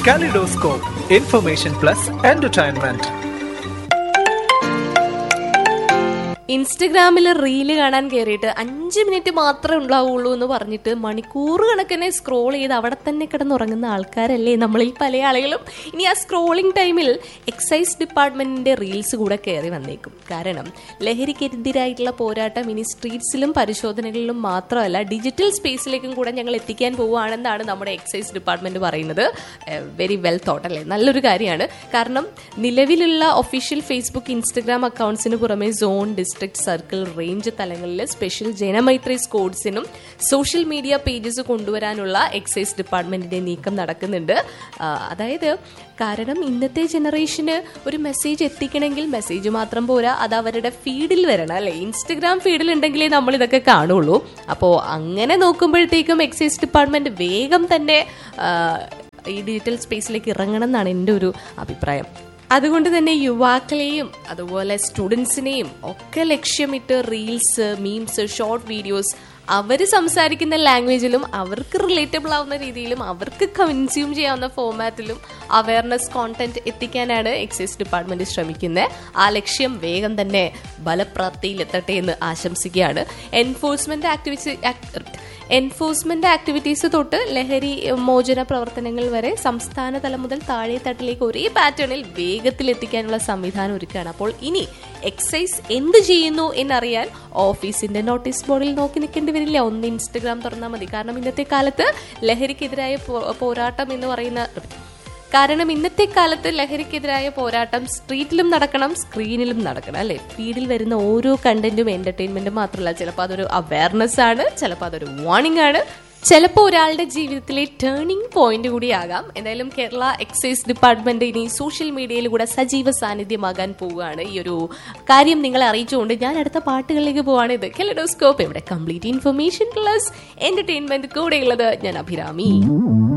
Kaleidoscope, information plus entertainment. ഇൻസ്റ്റഗ്രാമിൽ reel കാണാൻ കയറിയിട്ട് അഞ്ച് മിനിറ്റ് മാത്രമേ ഉണ്ടാവുള്ളൂ എന്ന് പറഞ്ഞിട്ട് മണിക്കൂർ കണക്കിനെ സ്ക്രോൾ ചെയ്ത് അവിടെ തന്നെ കിടന്നുറങ്ങുന്ന ആൾക്കാരല്ലേ നമ്മളിൽ പല ആളുകളും ഇനി ആ സ്ക്രോളിംഗ് ടൈമിൽ എക്സൈസ് ഡിപ്പാർട്ട്മെന്റിന്റെ റീൽസ് കൂടെ കയറി വന്നേക്കും കാരണം ലഹരിക്കെതിരായിട്ടുള്ള പോരാട്ടം ഇനി സ്ട്രീറ്റ്സിലും പരിശോധനകളിലും മാത്രമല്ല ഡിജിറ്റൽ സ്പേസിലേക്കും കൂടെ ഞങ്ങൾ എത്തിക്കാൻ പോവുകയാണെന്നാണ് നമ്മുടെ എക്സൈസ് ഡിപ്പാർട്ട്മെന്റ് പറയുന്നത് വെരി വെൽ തോട്ട് അല്ലേ നല്ലൊരു കാര്യമാണ് കാരണം നിലവിലുള്ള ഒഫീഷ്യൽ ഫേസ്ബുക്ക് ഇൻസ്റ്റഗ്രാം അക്കൗണ്ട്സിന് പുറമെ സോൺ ഡിസ്ട്രിക്ട് സർക്കിൾ റേഞ്ച് തലങ്ങളിലെ സ്പെഷ്യൽ ജനമൈത്രി സ്കോഡ്സിനും സോഷ്യൽ മീഡിയ പേജസ് കൊണ്ടുവരാനുള്ള എക്സൈസ് ഡിപ്പാർട്ട്മെന്റിന്റെ നീക്കം നടക്കുന്നുണ്ട് ആ, അതായത് കാരണം ഇന്നത്തെ ജനറേഷന് ഒരു മെസ്സേജ് എത്തിക്കണമെങ്കിൽ മെസ്സേജ് മാത്രം പോരാ അത് അവരുടെ ഫീഡിൽ വരണം അല്ലെ ഇൻസ്റ്റഗ്രാം ഫീഡിൽ ഉണ്ടെങ്കിലേ നമ്മൾ ഇതൊക്കെ കാണുള്ളൂ അപ്പോൾ അങ്ങനെ നോക്കുമ്പോഴത്തേക്കും എക്സൈസ് ഡിപ്പാർട്ട്മെന്റ് വേഗം തന്നെ ആ, ഈ ഡിജിറ്റൽ സ്പേസിലേക്ക് ഇറങ്ങണം എന്നാണ് എൻ്റെ ഒരു അഭിപ്രായം അതുകൊണ്ട് തന്നെ യുവാക്കളെയും അതുപോലെ സ്റ്റുഡൻസിനെയും ഒക്കെ ലക്ഷ്യമിട്ട് റീൽസ് മീംസ് ഷോർട്ട് വീഡിയോസ് അവർ സംസാരിക്കുന്ന ലാംഗ്വേജിലും അവർക്ക് റിലേറ്റബിൾ ആവുന്ന രീതിയിലും അവർക്ക് കൺസ്യൂം ചെയ്യാവുന്ന ഫോമാറ്റിലും അവയർനെസ് കോണ്ടന്റ് എത്തിക്കാനാണ് എക്സൈസ് ഡിപ്പാർട്ട്മെന്റ് ശ്രമിക്കുന്നത് ആ ലക്ഷ്യം വേഗം തന്നെ ഫലപ്രാപ്തിയിലെത്തട്ടെ എന്ന് ആശംസിക്കുകയാണ് എൻഫോഴ്സ്മെന്റ് ആക്ടിവിറ്റി എൻഫോഴ്സ്മെന്റ് ആക്ടിവിറ്റീസ് തൊട്ട് ലഹരി മോചന പ്രവർത്തനങ്ങൾ വരെ സംസ്ഥാന തലം മുതൽ താഴെ തട്ടിലേക്ക് ഒരേ പാറ്റേണിൽ വേഗത്തിൽ എത്തിക്കാനുള്ള സംവിധാനം ഒരുക്കുകയാണ് അപ്പോൾ ഇനി എക്സൈസ് എന്ത് ചെയ്യുന്നു എന്നറിയാൻ ഓഫീസിന്റെ നോട്ടീസ് ബോർഡിൽ നോക്കി നിൽക്കേണ്ടി വരില്ല ഒന്ന് ഇൻസ്റ്റഗ്രാം തുറന്നാൽ മതി കാരണം ഇന്നത്തെ കാലത്ത് ലഹരിക്കെതിരായ പോ- പോരാട്ടം എന്ന് പറയുന്ന കാരണം ഇന്നത്തെ കാലത്ത് ലഹരിക്കെതിരായ പോരാട്ടം സ്ട്രീറ്റിലും നടക്കണം സ്ക്രീനിലും നടക്കണം അല്ലെ ഫീഡിൽ വരുന്ന ഓരോ കണ്ടന്റും എന്റർടൈൻമെന്റും മാത്രമല്ല ചിലപ്പോൾ അതൊരു അവയർനെസ് ആണ് ചിലപ്പോൾ അതൊരു വാർണിംഗ് ആണ് ചിലപ്പോൾ ഒരാളുടെ ജീവിതത്തിലെ ടേണിംഗ് പോയിന്റ് കൂടിയാകാം എന്തായാലും കേരള എക്സൈസ് ഡിപ്പാർട്ട്മെന്റ് ഇനി സോഷ്യൽ മീഡിയയിൽ കൂടെ സജീവ സാന്നിധ്യമാകാൻ പോവുകയാണ് ഈ ഒരു കാര്യം നിങ്ങളെ അറിയിച്ചുകൊണ്ട് ഞാൻ അടുത്ത പാട്ടുകളിലേക്ക് പോവാണ് ഇത് കെലഡോസ്കോപ്പ് ഇവിടെ കംപ്ലീറ്റ് ഇൻഫർമേഷൻ പ്ലസ് എന്റർടൈൻമെന്റ് കൂടെയുള്ളത് ഞാൻ അഭിരാമി